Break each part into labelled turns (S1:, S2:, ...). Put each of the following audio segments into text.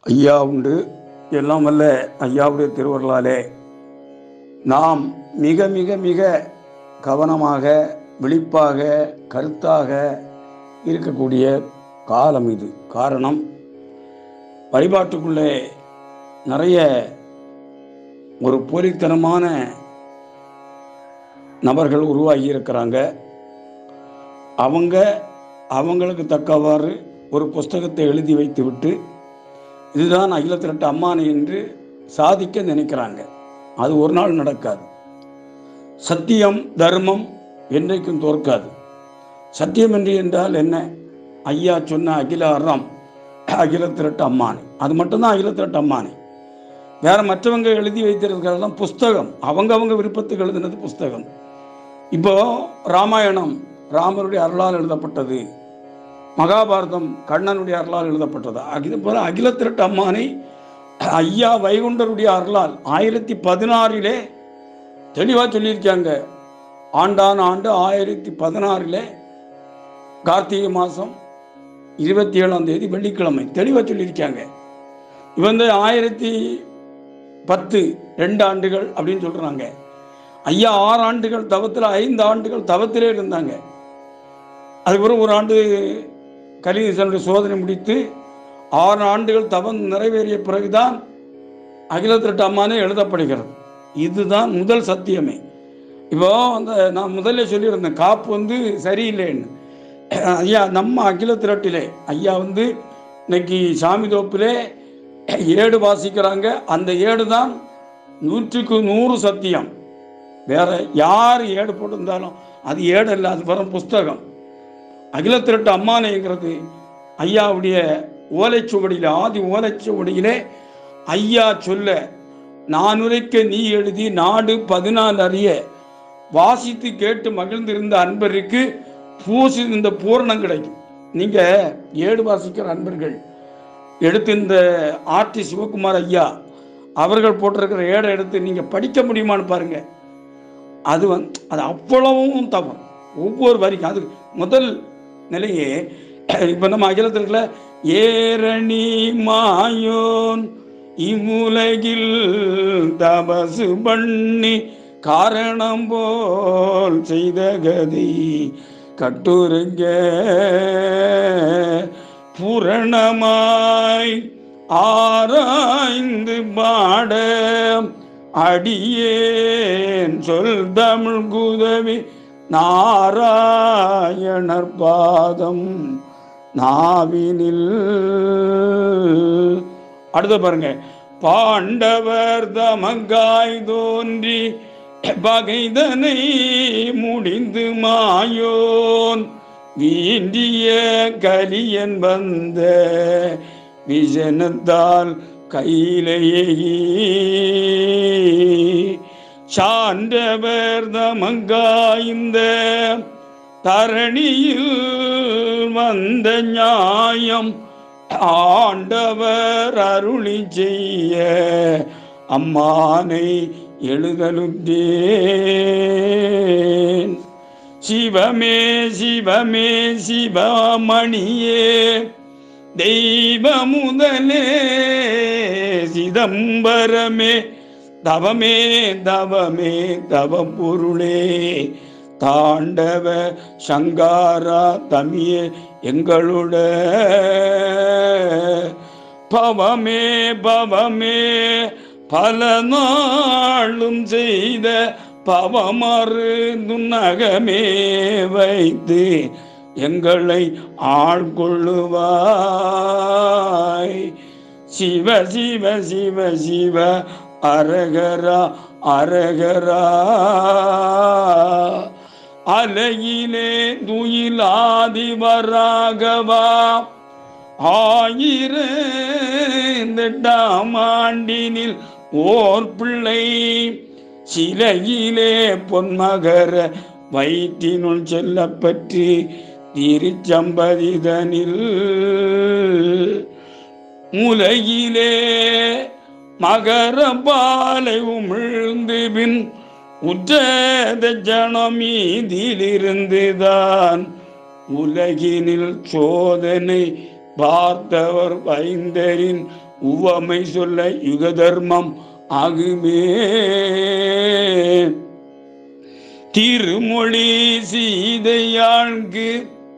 S1: ஐயா உண்டு எல்லாம் வல்ல ஐயாவுடைய திருவருளாலே நாம் மிக மிக மிக கவனமாக விழிப்பாக கருத்தாக இருக்கக்கூடிய காலம் இது காரணம் வழிபாட்டுக்குள்ளே நிறைய ஒரு போலித்தனமான நபர்கள் உருவாகி இருக்கிறாங்க அவங்க அவங்களுக்கு தக்கவாறு ஒரு புஸ்தகத்தை எழுதி வைத்துவிட்டு இதுதான் அகில திரட்டு அம்மானை என்று சாதிக்க நினைக்கிறாங்க அது ஒரு நாள் நடக்காது சத்தியம் தர்மம் என்றைக்கும் தோற்காது சத்தியம் என்று என்றால் என்ன ஐயா சொன்ன அகில அறம் அகில திரட்டு அம்மானை அது மட்டும்தான் அகில திரட்டு அம்மானை வேற மற்றவங்க எழுதி வைத்திருக்கிறதெல்லாம் புஸ்தகம் அவங்க அவங்க விருப்பத்துக்கு எழுதினது புஸ்தகம் இப்போ ராமாயணம் ராமருடைய அருளால் எழுதப்பட்டது மகாபாரதம் கண்ணனுடைய அருளால் எழுதப்பட்டது இது போல அகில திரட்டு அம்மானை ஐயா வைகுண்டருடைய அருளால் ஆயிரத்தி பதினாறிலே தெளிவாக சொல்லியிருக்காங்க ஆண்டான ஆண்டு ஆயிரத்தி பதினாறிலே கார்த்திகை மாதம் இருபத்தி ஏழாம் தேதி வெள்ளிக்கிழமை தெளிவாக சொல்லியிருக்காங்க இவங்க ஆயிரத்தி பத்து ரெண்டு ஆண்டுகள் அப்படின்னு சொல்கிறாங்க ஐயா ஆறு ஆண்டுகள் தவத்தில் ஐந்து ஆண்டுகள் தவத்திலே இருந்தாங்க அதுக்கப்புறம் ஒரு ஆண்டு கலிதனுடைய சோதனை முடித்து ஆறு ஆண்டுகள் தவம் நிறைவேறிய பிறகுதான் அகில திரட்டு அம்மானே எழுதப்படுகிறது இதுதான் முதல் சத்தியமே இப்போ அந்த நான் முதல்ல சொல்லியிருந்தேன் காப்பு வந்து சரியில்லைன்னு ஐயா நம்ம அகில திரட்டிலே ஐயா வந்து இன்னைக்கு சாமி தோப்பிலே ஏடு வாசிக்கிறாங்க அந்த ஏடு தான் நூற்றுக்கு நூறு சத்தியம் வேற யார் ஏடு போட்டிருந்தாலும் அது ஏடு இல்லை அது வரும் புஸ்தகம் அகில திரட்டு அம்மானைங்கிறது ஐயாவுடைய ஓலைச்சுவடியில் ஆதி ஓலைச்சுவடியிலே ஐயா சொல்ல நான் உரைக்க நீ எழுதி நாடு பதினாலு அறிய வாசித்து கேட்டு மகிழ்ந்திருந்த அன்பருக்கு பூசி இந்த பூரணம் கிடைக்கும் நீங்க ஏடு வாசிக்கிற அன்பர்கள் எடுத்து இந்த ஆர்டி சிவகுமார் ஐயா அவர்கள் போட்டிருக்கிற ஏடை எடுத்து நீங்க படிக்க முடியுமான்னு பாருங்க அது வந்து அது அவ்வளவும் தவறு ஒவ்வொரு வரிக்கும் அது முதல் நிலையே இப்போ நம்ம அகிலத்திற்குள்ள ஏரணி மாயோன் இவ்வுலகில் தபசு பண்ணி காரணம் போல் செய்த கதி கட்டுருங்க பூரணமாய் ஆராய்ந்து பாட அடியேன் சொல் தமிழ் குதவி நாராயணர் பாதம் நாவினில் அடுத்த பாருங்க பாண்டவர் தமங்காய் தோன்றி பகைதனை முடிந்து மாயோன் வீண்டிய கலியன் வந்த விஜனத்தால் கையிலேயே சான்றவர் தமங்காய்ந்த தரணியில் வந்த நியாயம் ஆண்டவர் அருளி செய்ய அம்மானை எழுதலுந்தேன் சிவமே சிவமே சிவமணியே தெய்வ முதலே சிதம்பரமே தவமே தவமே தவ பொருளே தாண்டவ சங்காரா தமியே எங்களோட பவமே பவமே பல நாளும் செய்த பவமறு நுண்ணகமே வைத்து எங்களை ஆள்கொள்ளுவாய் சிவ சிவ சிவ சிவ அரகரா அரகரா அலையிலே துயிலாதிவராகவா ஆயிரந்தாம் ஆண்டினில் ஓர் பிள்ளை சிலையிலே பொன்மகர வயிற்றினுள் செல்லப்பற்றி திருச்சம்பதிதனில் முலையிலே மகர பாலை உமிழ்ந்து பின் உற்ற ஜனமீதிலிருந்துதான் உலகினில் சோதனை பார்த்தவர் வைந்தரின் உவமை சொல்ல யுக தர்மம் ஆகுமே திருமொழி சீதையாழ்கு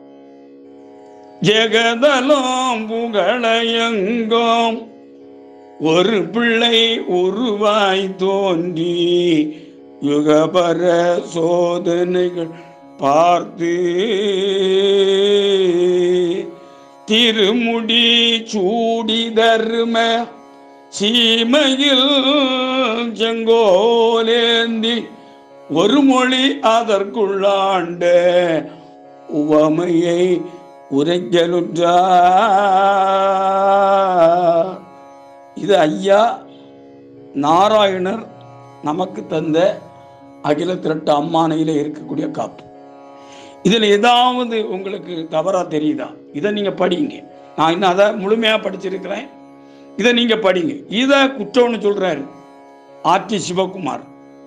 S1: ஜெகதலம் புகழையங்கோம் ஒரு பிள்ளை உருவாய் தோன்றி யுகபர சோதனைகள் பார்த்து திருமுடி சூடி தர்ம சீமையில் செங்கோலேந்தி ஒரு மொழி அதற்குள்ளாண்ட உவமையை உரைக்கலுற்றார் இது ஐயா நாராயணர் நமக்கு தந்த அகில திரட்டு அம்மானையில் இருக்கக்கூடிய காப்பு இதில் ஏதாவது உங்களுக்கு தவறாக தெரியுதா இதை நீங்கள் படிங்க நான் இன்னும் அதை முழுமையாக படிச்சிருக்கிறேன் இதை நீங்கள் படிங்க இதை குற்றம்னு சொல்கிறாரு ஆர்டி சிவகுமார்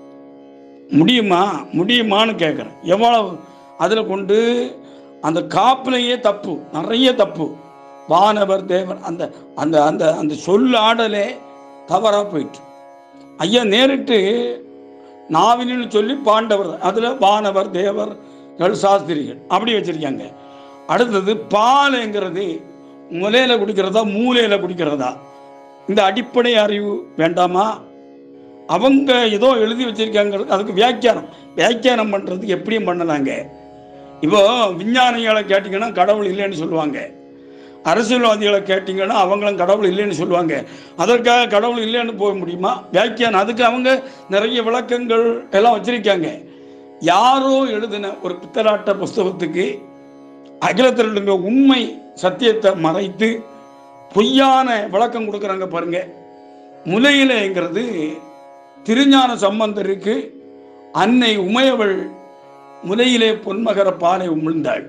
S1: முடியுமா முடியுமான்னு கேட்குறேன் எவ்வளவு அதில் கொண்டு அந்த காப்பிலேயே தப்பு நிறைய தப்பு வானவர் தேவர் அந்த அந்த அந்த அந்த சொல்லாடலே தவறாக போயிட்டு ஐயா நேரிட்டு நாவினின்னு சொல்லி பாண்டவர் அதில் வானவர் தேவர்கள் சாஸ்திரிகள் அப்படி வச்சிருக்காங்க அடுத்தது பாலுங்கிறது முலையில் குடிக்கிறதா மூலையில் குடிக்கிறதா இந்த அடிப்படை அறிவு வேண்டாமா அவங்க ஏதோ எழுதி வச்சிருக்காங்க அதுக்கு வியாக்கியானம் வியாக்கியானம் பண்ணுறதுக்கு எப்படியும் பண்ணலாங்க இப்போ விஞ்ஞானிகளை கேட்டிங்கன்னா கடவுள் இல்லைன்னு சொல்லுவாங்க அரசியல்வாதிகளை கேட்டிங்கன்னா அவங்களும் கடவுள் இல்லைன்னு சொல்லுவாங்க அதற்காக கடவுள் இல்லைன்னு போக முடியுமா வியாக்கியானம் அதுக்கு அவங்க நிறைய விளக்கங்கள் எல்லாம் வச்சிருக்காங்க யாரோ எழுதின ஒரு பித்தலாட்ட புஸ்தகத்துக்கு அகிலத்திலுங்க உண்மை சத்தியத்தை மறைத்து பொய்யான விளக்கம் கொடுக்குறாங்க பாருங்க முலையிலேங்கிறது திருஞான சம்பந்தருக்கு அன்னை உமையவள் முலையிலே பொன்மகர பாலை உமிழ்ந்தாள்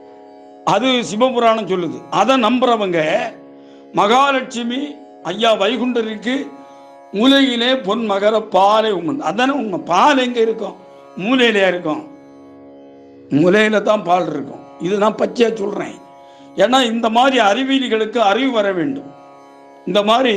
S1: அது சிவபுராணம் சொல்லுது அதை நம்புறவங்க மகாலட்சுமி ஐயா வைகுண்டருக்கு மூலையிலே பொன் மகர பாலை உமிழ்ந்து அதானே உண்மை பால் எங்க இருக்கும் மூலையிலே இருக்கும் மூலையில தான் பால் இருக்கும் இது நான் பச்சையா சொல்றேன் ஏன்னா இந்த மாதிரி அறிவியலிகளுக்கு அறிவு வர வேண்டும் இந்த மாதிரி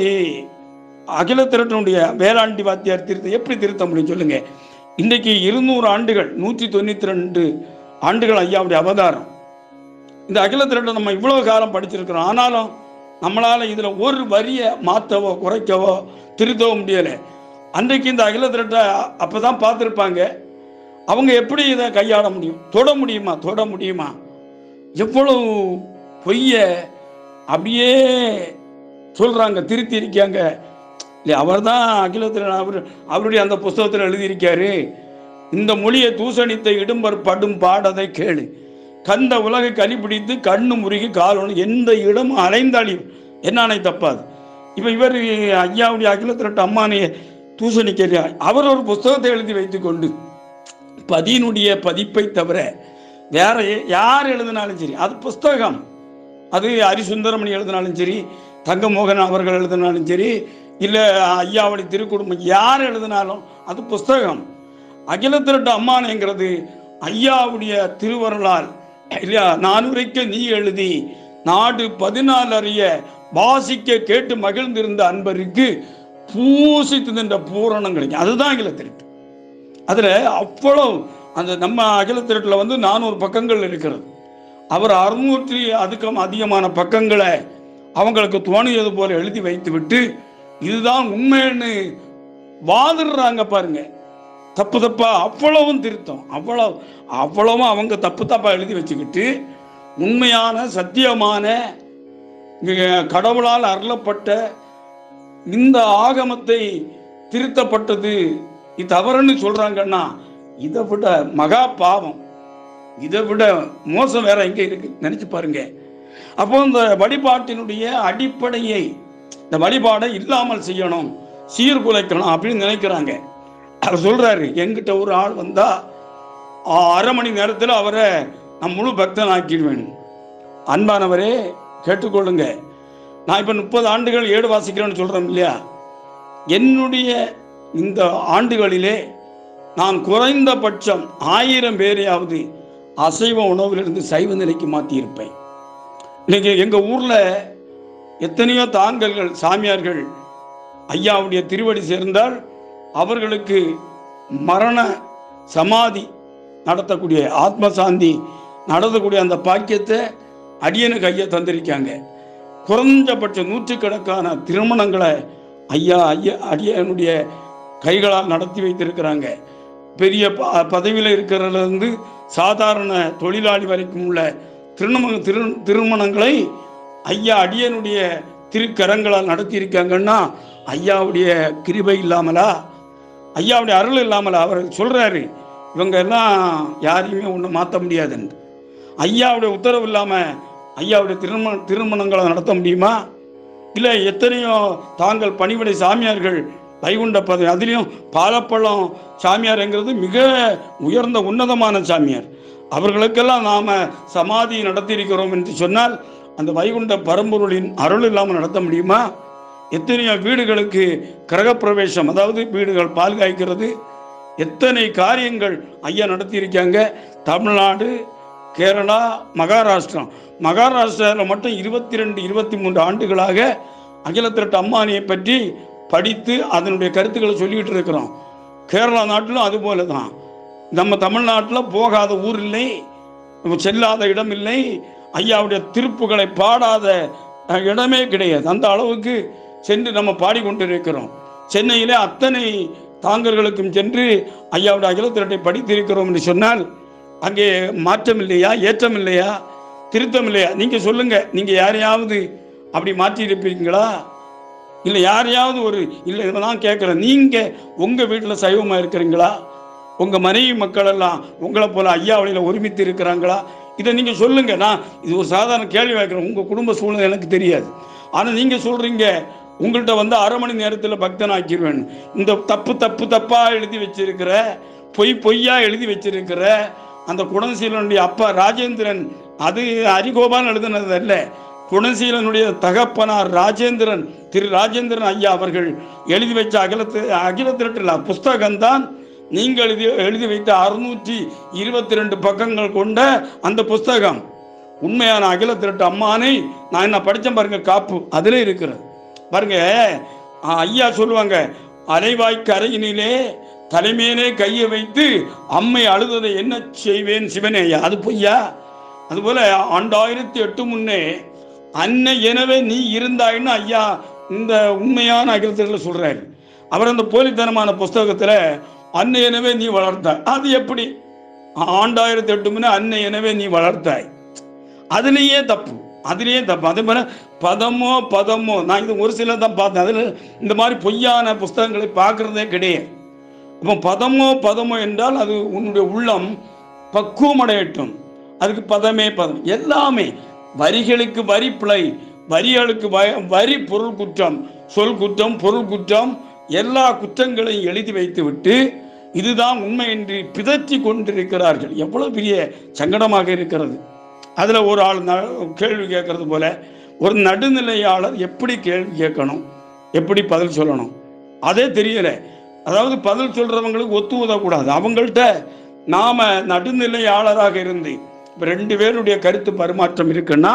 S1: அகில திரட்டனுடைய வேளாண்டி வாத்தியார் திருத்த எப்படி திருத்த முடியும் சொல்லுங்க இன்றைக்கு இருநூறு ஆண்டுகள் நூற்றி தொண்ணூற்றி ரெண்டு ஆண்டுகள் ஐயாவுடைய அவதாரம் இந்த அகில திரட்டை நம்ம இவ்வளவு காலம் படிச்சிருக்கிறோம் ஆனாலும் நம்மளால இதுல ஒரு வரியை மாற்றவோ குறைக்கவோ திருத்தவோ முடியலை அன்றைக்கு இந்த அகில திரட்டை அப்பதான் பார்த்துருப்பாங்க அவங்க எப்படி இதை கையாள முடியும் தொட முடியுமா தொட முடியுமா எவ்வளவு பொய்ய அப்படியே சொல்றாங்க திருத்தி இருக்காங்க இல்லை அவர் தான் அகிலத்தில் அவர் அவருடைய அந்த புஸ்தகத்தில் எழுதியிருக்காரு இந்த மொழியை தூசணித்த இடும்பர் படும் பாடதை கேளு கந்த உலகை கலிப்பிடித்து கண்ணு முருகி காலணும் எந்த இடமும் அலைந்தாளி என்னானை தப்பாது இப்போ இவர் ஐயாவுடைய அகிலத்திரட்டு அம்மானையை தூசணிக்கிறார் அவர் ஒரு புஸ்தகத்தை எழுதி வைத்துக்கொண்டு பதியினுடைய பதிப்பை தவிர வேற யார் எழுதினாலும் சரி அது புஸ்தகம் அது ஹரிசுந்தரமணி எழுதினாலும் சரி தங்கமோகன் அவர்கள் எழுதினாலும் சரி இல்லை ஐயாவுடைய திருக்குடும்பம் யார் எழுதினாலும் அது புஸ்தகம் அகில திரட்டு அம்மானைங்கிறது ஐயாவுடைய திருவருளால் இல்லையா நானுரைக்க நீ எழுதி நாடு பதினாலு அறிய வாசிக்க கேட்டு மகிழ்ந்திருந்த அன்பருக்கு பூசித்து நின்ற பூரணம் கிடைக்கும் அதுதான் அகில திரட்டு அதில் அவ்வளோ அந்த நம்ம அகில திரட்டில் வந்து நானூறு பக்கங்கள் இருக்கிறது அவர் அறுநூற்றி அதுக்கும் அதிகமான பக்கங்களை அவங்களுக்கு தோணியது போல எழுதி வைத்து விட்டு இதுதான் உண்மைன்னு வாதிடுறாங்க பாருங்க தப்பு தப்பா அவ்வளவும் திருத்தம் அவ்வளவு அவ்வளவும் அவங்க தப்பு தப்பா எழுதி வச்சுக்கிட்டு உண்மையான சத்தியமான இங்க கடவுளால் அருளப்பட்ட இந்த ஆகமத்தை திருத்தப்பட்டது இது தவறுன்னு சொல்றாங்கன்னா இதை விட மகா பாவம் இதை விட மோசம் வேற எங்க இருக்கு நினைச்சு பாருங்க அப்போ இந்த வழிபாட்டினுடைய அடிப்படையை இந்த வழிபாடை இல்லாமல் செய்யணும் சீர்குலைக்கணும் அப்படின்னு நினைக்கிறாங்க அவர் சொல்றாரு எங்கிட்ட ஒரு ஆள் வந்தா ஆ, அரை மணி நேரத்தில் அவரை நான் முழு பக்தன் ஆக்கிடுவேன் அன்பானவரே கேட்டுக்கொள்ளுங்க நான் இப்போ முப்பது ஆண்டுகள் ஏடு வாசிக்கிறேன்னு சொல்றேன் இல்லையா என்னுடைய இந்த ஆண்டுகளிலே நான் குறைந்தபட்சம் ஆயிரம் பேரையாவது அசைவ உணவிலிருந்து சைவ நிலைக்கு மாற்றியிருப்பேன் இன்னைக்கு எங்கள் ஊரில் எத்தனையோ தாங்கல்கள் சாமியார்கள் ஐயாவுடைய திருவடி சேர்ந்தால் அவர்களுக்கு மரண சமாதி நடத்தக்கூடிய ஆத்ம சாந்தி நடத்தக்கூடிய அந்த பாக்கியத்தை அடியனுக்கு ஐயா தந்திருக்காங்க குறைஞ்சபட்ச நூற்றுக்கணக்கான திருமணங்களை ஐயா ஐயா அடியனுடைய கைகளால் நடத்தி வைத்திருக்கிறாங்க பெரிய ப பதவியில் இருக்கிறதுலேருந்து சாதாரண தொழிலாளி வரைக்கும் உள்ள திருமண திரு திருமணங்களை ஐயா அடியனுடைய திருக்கரங்களால் நடத்தியிருக்காங்கன்னா ஐயாவுடைய கிருபை இல்லாமலா ஐயாவுடைய அருள் இல்லாமலா அவர் சொல்றாரு இவங்க எல்லாம் யாரையுமே ஒன்றும் மாற்ற முடியாதுன்னு ஐயாவுடைய உத்தரவு இல்லாமல் ஐயாவுடைய திருமண திருமணங்களை நடத்த முடியுமா இல்லை எத்தனையோ தாங்கள் பணிவிடை சாமியார்கள் வைகுண்ட பதவி அதுலேயும் பாலப்பழம் சாமியார்ங்கிறது மிக உயர்ந்த உன்னதமான சாமியார் அவர்களுக்கெல்லாம் நாம் சமாதி நடத்தியிருக்கிறோம் என்று சொன்னால் அந்த வைகுண்ட பரம்பொருளின் அருள் இல்லாமல் நடத்த முடியுமா எத்தனையோ வீடுகளுக்கு கிரகப்பிரவேசம் அதாவது வீடுகள் பால் காய்க்கிறது எத்தனை காரியங்கள் ஐயா நடத்தியிருக்காங்க தமிழ்நாடு கேரளா மகாராஷ்டிரம் மகாராஷ்டிராவில் மட்டும் இருபத்தி ரெண்டு இருபத்தி மூன்று ஆண்டுகளாக அகில திரட்டு அம்மானியை பற்றி படித்து அதனுடைய கருத்துக்களை சொல்லிக்கிட்டு இருக்கிறோம் கேரளா நாட்டிலும் அது போல தான் நம்ம தமிழ்நாட்டில் போகாத ஊர் இல்லை நம்ம செல்லாத இடம் இல்லை ஐயாவுடைய திருப்புகளை பாடாத அஹ், இடமே கிடையாது அந்த அளவுக்கு சென்று நம்ம பாடிக்கொண்டிருக்கிறோம் சென்னையிலே அத்தனை தாங்கர்களுக்கும் சென்று ஐயாவுடைய அகில திரட்டை படித்திருக்கிறோம் என்று சொன்னால் அங்கே மாற்றம் இல்லையா ஏற்றம் இல்லையா திருத்தம் இல்லையா நீங்க சொல்லுங்க நீங்க யாரையாவது அப்படி மாற்றி இருப்பீங்களா இல்லை யாரையாவது ஒரு இல்லை இதை நான் கேட்குறேன் நீங்கள் உங்கள் வீட்டில் சைவமாக இருக்கிறீங்களா உங்கள் மனைவி மக்கள் எல்லாம் உங்களை போல ஐயா வழியில் ஒருமித்து இருக்கிறாங்களா இதை நீங்கள் சொல்லுங்கள் நான் இது ஒரு சாதாரண கேள்வி வைக்கிறேன் உங்கள் குடும்ப சூழ்நிலை எனக்கு தெரியாது ஆனால் நீங்கள் சொல்கிறீங்க உங்கள்கிட்ட வந்து அரை மணி நேரத்தில் பக்தன் ஆக்கிடுவேன் இந்த தப்பு தப்பு தப்பாக எழுதி வச்சிருக்கிற பொய் பொய்யா எழுதி வச்சிருக்கிற அந்த குணசீலனுடைய அப்பா ராஜேந்திரன் அது ஹரிகோபால் எழுதுனது அல்ல குணசீலனுடைய தகப்பனார் ராஜேந்திரன் திரு ராஜேந்திரன் ஐயா அவர்கள் எழுதி வச்ச அகிலத்து அகில திரட்டில் புஸ்தகம்தான் நீங்கள் எழுதி எழுதி வைத்த அறுநூற்றி இருபத்தி ரெண்டு பக்கங்கள் கொண்ட அந்த புஸ்தகம் உண்மையான அகில திரட்டு அம்மானை நான் என்ன படித்தேன் பாருங்க காப்பு அதிலே இருக்கிறது பாருங்க ஆ, ஐயா சொல்லுவாங்க அலைவாய்க்கு அறையினிலே தலைமையிலே கையை வைத்து அம்மை அழுததை என்ன செய்வேன் சிவனே ஐயா அது பொய்யா அதுபோல ஆண்டாயிரத்தி எட்டு முன்னே அன்னை எனவே நீ இருந்தாயின்னு ஐயா இந்த உண்மையான அகிலத்தில் சொல்றாரு அவர் அந்த போலித்தனமான புஸ்தகத்தில் அன்னை எனவே நீ வளர்த்தாய் அது எப்படி ஆண்டாயிரத்தி எட்டு முன்னே அன்னை எனவே நீ வளர்த்தாய் அதுலேயே தப்பு அதுலேயே தப்பு அதே மாதிரி பதமோ பதமோ நான் இது ஒரு சில தான் பார்த்தேன் அதில் இந்த மாதிரி பொய்யான புஸ்தகங்களை பார்க்குறதே கிடையாது அப்போ பதமோ பதமோ என்றால் அது உன்னுடைய உள்ளம் பக்குவமடையட்டும் அதுக்கு பதமே பதம் எல்லாமே வரிகளுக்கு வரி பிழை வரிகளுக்கு வ- வரி பொருள் குற்றம் சொல் குற்றம் பொருள் குற்றம் எல்லா குற்றங்களையும் எழுதி வைத்து விட்டு இதுதான் உண்மை என்று பிதற்றி கொண்டிருக்கிறார்கள் எவ்வளவு பெரிய சங்கடமாக இருக்கிறது அதில் ஒரு ஆள் ந- கேள்வி கேட்கறது போல ஒரு நடுநிலையாளர் எப்படி கேள்வி கேட்கணும் எப்படி பதில் சொல்லணும் அதே தெரியல அதாவது பதில் சொல்றவங்களுக்கு ஒத்து உதவக்கூடாது அவங்கள்ட்ட நாம நடுநிலையாளராக இருந்து இப்போ ரெண்டு பேருடைய கருத்து பரிமாற்றம் இருக்குன்னா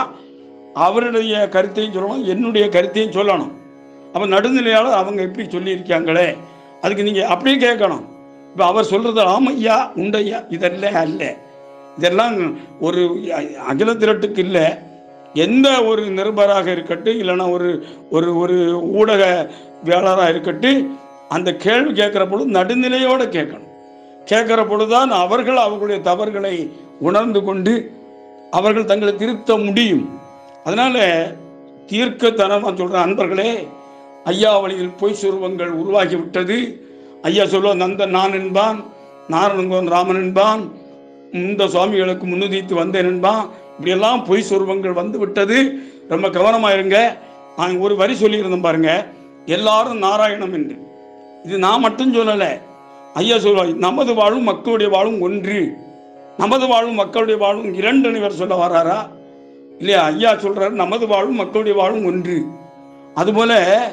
S1: அவருடைய கருத்தையும் சொல்லணும் என்னுடைய கருத்தையும் சொல்லணும் அப்போ நடுநிலையாளர் அவங்க எப்படி சொல்லியிருக்காங்களே அதுக்கு நீங்கள் அப்படியே கேட்கணும் இப்போ அவர் சொல்றது ஆமையா உண்டையா இதெல்லாம் அல்ல இதெல்லாம் ஒரு அகில திரட்டுக்கு இல்லை எந்த ஒரு நிருபராக இருக்கட்டும் இல்லைன்னா ஒரு ஒரு ஒரு ஊடக வேளாளராக இருக்கட்டும் அந்த கேள்வி கேட்குற பொழுது நடுநிலையோடு கேட்கணும் கேட்குற பொழுதுதான் அவர்கள் அவர்களுடைய தவறுகளை உணர்ந்து கொண்டு அவர்கள் தங்களை திருத்த முடியும் அதனால தீர்க்கத்தனமாக சொல்ற அன்பர்களே ஐயா வழியில் பொய் சுருவங்கள் உருவாகி விட்டது ஐயா சொல்லுவான் நந்தன் நான் என்பான் நாரணங்கோன் ராமன் என்பான் இந்த சுவாமிகளுக்கு முன்னுதித்து வந்தேன் என்பான் இப்படியெல்லாம் பொய் சுருவங்கள் வந்து விட்டது ரொம்ப கவனமா இருங்க நான் ஒரு வரி சொல்லியிருந்தேன் பாருங்க எல்லாரும் நாராயணம் என்று இது நான் மட்டும் சொல்லலை ஐயா சொல்லுவாங்க நமது வாழும் மக்களுடைய வாழும் ஒன்று நமது வாழும் மக்களுடைய வாழும் இரண்டு இவர் சொல்ல வராரா இல்லையா ஐயா சொல்றாரு நமது வாழும் மக்களுடைய வாழும் ஒன்று அதுபோல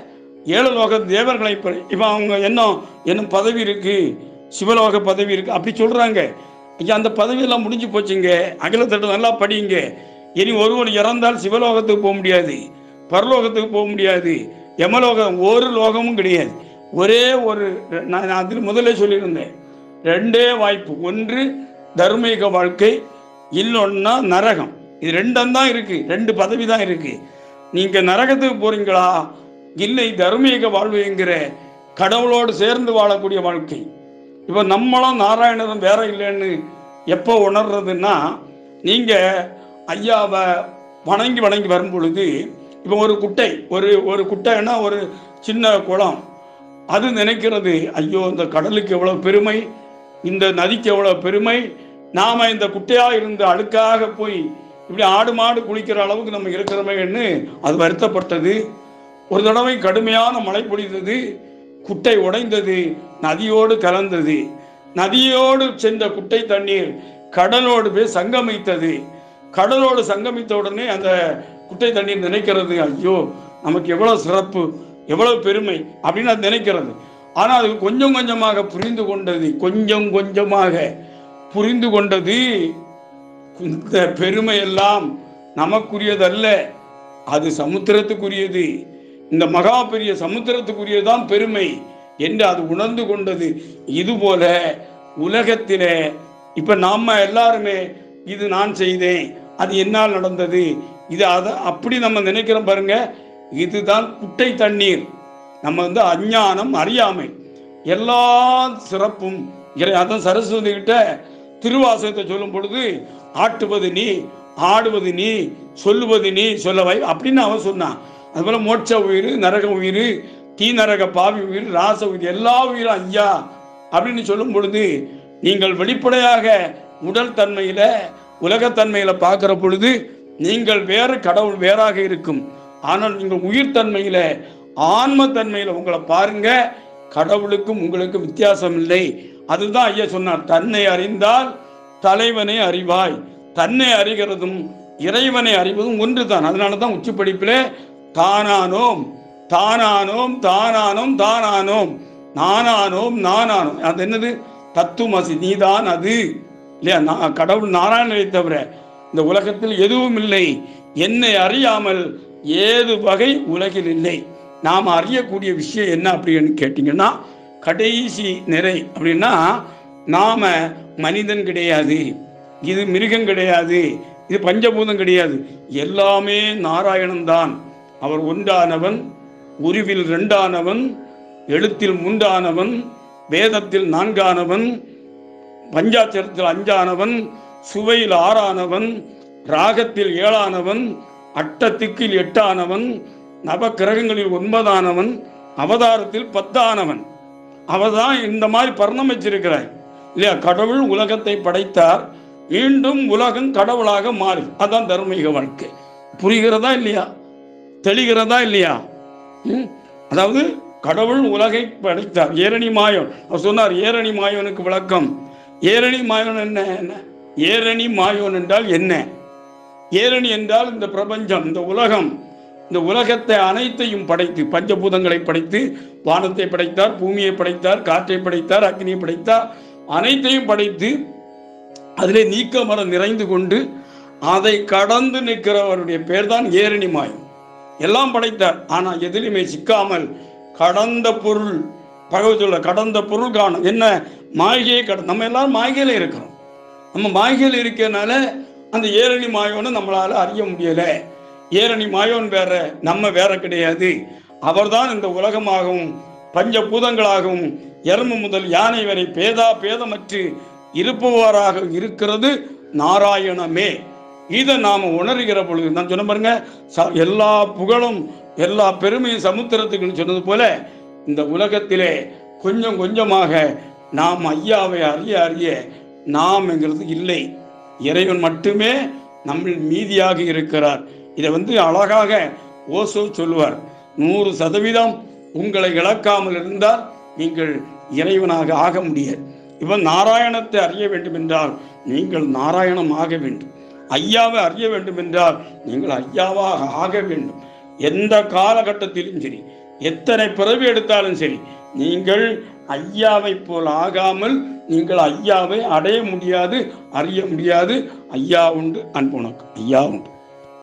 S1: ஏழலோக தேவர்களை ப- இப்ப அவங்க என்ன என்ன பதவி இருக்கு சிவலோக பதவி இருக்கு அப்படி சொல்றாங்க ஐயா அந்த பதவியெல்லாம் முடிஞ்சு போச்சுங்க அகிலத்தட்டு நல்லா படிங்க இனி ஒருவர் இறந்தால் சிவலோகத்துக்கு போக முடியாது பரலோகத்துக்கு போக முடியாது யமலோகம் ஒரு லோகமும் கிடையாது ஒரே ஒரு நான் நான் அதில் முதல்ல சொல்லியிருந்தேன் ரெண்டே வாய்ப்பு ஒன்று தர்மீக வாழ்க்கை இல்லைன்னா நரகம் இது ரெண்டும் தான் இருக்கு ரெண்டு பதவி தான் இருக்கு நீங்க நரகத்துக்கு போறீங்களா இல்லை தர்மீக வாழ்வுங்கிற கடவுளோடு சேர்ந்து வாழக்கூடிய வாழ்க்கை இப்போ நம்மளும் நாராயணரும் வேற இல்லைன்னு எப்போ உணர்றதுன்னா நீங்க ஐயாவை வணங்கி வணங்கி வரும் பொழுது இப்போ ஒரு குட்டை ஒரு ஒரு குட்டைன்னா ஒரு சின்ன குளம் அது நினைக்கிறது ஐயோ இந்த கடலுக்கு எவ்வளவு பெருமை இந்த நதிக்கு எவ்வளவு பெருமை நாம இந்த குட்டையா இருந்து அழுக்காக போய் இப்படி ஆடு மாடு குளிக்கிற அளவுக்கு நம்ம இருக்கிறோமேன்னு அது வருத்தப்பட்டது ஒரு தடவை கடுமையான மழை பொழிந்தது குட்டை உடைந்தது நதியோடு கலந்தது நதியோடு சென்ற குட்டை தண்ணீர் கடலோடு போய் சங்கமித்தது கடலோடு சங்கமித்த உடனே அந்த குட்டை தண்ணீர் நினைக்கிறது ஐயோ நமக்கு எவ்வளவு சிறப்பு எவ்வளவு பெருமை அப்படின்னு அது நினைக்கிறது ஆனால் அது கொஞ்சம் கொஞ்சமாக புரிந்து கொண்டது கொஞ்சம் கொஞ்சமாக புரிந்து கொண்டது இந்த பெருமை எல்லாம் நமக்குரியதல்ல அது சமுத்திரத்துக்குரியது இந்த மகா பெரிய சமுத்திரத்துக்குரியதுதான் பெருமை என்று அது உணர்ந்து கொண்டது இதுபோல உலகத்திலே இப்ப நாம எல்லாருமே இது நான் செய்தேன் அது என்னால் நடந்தது இது அதை அப்படி நம்ம நினைக்கிறோம் பாருங்க இதுதான் குட்டை தண்ணீர் நம்ம வந்து அஞ்ஞானம் அறியாமை எல்லா சிறப்பும் இறை- அதான் சரஸ்வதி கிட்ட திருவாசகத்தை சொல்லும் பொழுது ஆட்டுவது நீ ஆடுவது நீ சொல்லுவது நீ சொல்லவை அப்படின்னு அவன் சொன்னான் அதுபோல மோட்ச உயிர் நரக உயிர் தீ நரக பாவி உயிர் ராச உயிர் எல்லா உயிரும் ஐயா அப்படின்னு சொல்லும் பொழுது நீங்கள் வெளிப்படையாக உடல் தன்மையில உலகத்தன்மையில பார்க்கிற பொழுது நீங்கள் வேறு கடவுள் வேறாக இருக்கும் ஆனால் நீங்கள் உயிர் தன்மையில ஆன்ம தன்மையில உங்களை பாருங்க கடவுளுக்கும் உங்களுக்கும் வித்தியாசம் இல்லை அதுதான் ஐயா சொன்னார் தன்னை அறிந்தால் தலைவனை அறிவாய் தன்னை அறிகிறதும் இறைவனை அறிவதும் ஒன்றுதான் அதனால தான் உச்சி படிப்பிலே தானானோம் தானானோம் தானானோம் தானானோம் நானானோம் நானானோம் அது என்னது தத்துவமசி நீதான் அது இல்லையா நான் கடவுள் நாராயணனை தவிர இந்த உலகத்தில் எதுவும் இல்லை என்னை அறியாமல் ஏது வகை உலகில் இல்லை நாம் அறியக்கூடிய விஷயம் என்ன அப்படின்னு கேட்டிங்கன்னா கடைசி நிறை அப்படின்னா நாம மனிதன் கிடையாது இது மிருகம் கிடையாது இது பஞ்சபூதம் கிடையாது எல்லாமே நாராயணன் தான் அவர் ஒன்றானவன் உருவில் ரெண்டானவன் எழுத்தில் மூன்றானவன் வேதத்தில் நான்கானவன் பஞ்சாட்சரத்தில் அஞ்சானவன் சுவையில் ஆறானவன் ராகத்தில் ஏழானவன் அட்டத்திக்கில் எட்டானவன் நவக்கிரகங்களில் ஒன்பதானவன் அவதாரத்தில் பத்தானவன் அவதான் இந்த மாதிரி பரிணமிச்சிருக்கிறார் இல்லையா கடவுள் உலகத்தை படைத்தார் மீண்டும் உலகம் கடவுளாக மாறி அதான் தர்மீக வாழ்க்கை புரிகிறதா இல்லையா தெளிகிறதா இல்லையா ம்? அதாவது கடவுள் உலகை படைத்தார் ஏரணி மாயோன் அவர் சொன்னார் ஏரணி மாயோனுக்கு விளக்கம் ஏரணி மாயோன் என்ன என்ன ஏரணி மாயோன் என்றால் என்ன ஏரணி என்றால் இந்த பிரபஞ்சம் இந்த உலகம் இந்த உலகத்தை அனைத்தையும் படைத்து பஞ்சபூதங்களை படைத்து வானத்தை படைத்தார் பூமியை படைத்தார் காற்றை படைத்தார் அக்னியை படைத்தார் அனைத்தையும் படைத்து அதிலே நீக்க மரம் நிறைந்து கொண்டு அதை கடந்து நிற்கிறவருடைய பேர் தான் ஏரணி மாயம் எல்லாம் படைத்தார் ஆனா எதிலுமே சிக்காமல் கடந்த பொருள் பகவத்துல கடந்த பொருள் காணும் என்ன மாளிகையை கட நம்ம எல்லாரும் மாளிகையில இருக்கிறோம் நம்ம மாளிகையில் இருக்கனால அந்த ஏரணி மாயோன்னு நம்மளால அறிய முடியல ஏரணி மாயோன் வேற நம்ம வேற கிடையாது அவர்தான் இந்த உலகமாகவும் பஞ்சபூதங்களாகவும் எறும்பு முதல் யானை வரை பேதா பேதமற்று இருப்பவராக இருக்கிறது நாராயணமே இதை நாம உணர்கிற பொழுது நான் சொன்ன பாருங்க ச- எல்லா புகழும் எல்லா பெருமையும் சமுத்திரத்துக்குன்னு சொன்னது போல இந்த உலகத்திலே கொஞ்சம் கொஞ்சமாக நாம் ஐயாவை அறிய அறிய நாம்ங்கிறது இல்லை இறைவன் மட்டுமே நம்மில் மீதியாக இருக்கிறார் இதை வந்து அழகாக ஓசோ சொல்லுவார் நூறு சதவீதம் உங்களை இழக்காமல் இருந்தால் நீங்கள் இறைவனாக ஆக முடியாது இவன் நாராயணத்தை அறிய வேண்டும் என்றால் நீங்கள் நாராயணம் ஆக வேண்டும் ஐயாவை அறிய வேண்டும் என்றால் நீங்கள் ஐயாவாக ஆக வேண்டும் எந்த காலகட்டத்திலும் சரி எத்தனை பிறவி எடுத்தாலும் சரி நீங்கள் ஐயாவை போல் ஆகாமல் நீங்கள் ஐயாவை அடைய முடியாது அறிய முடியாது ஐயா உண்டு அன்பு உனக்கு ஐயா உண்டு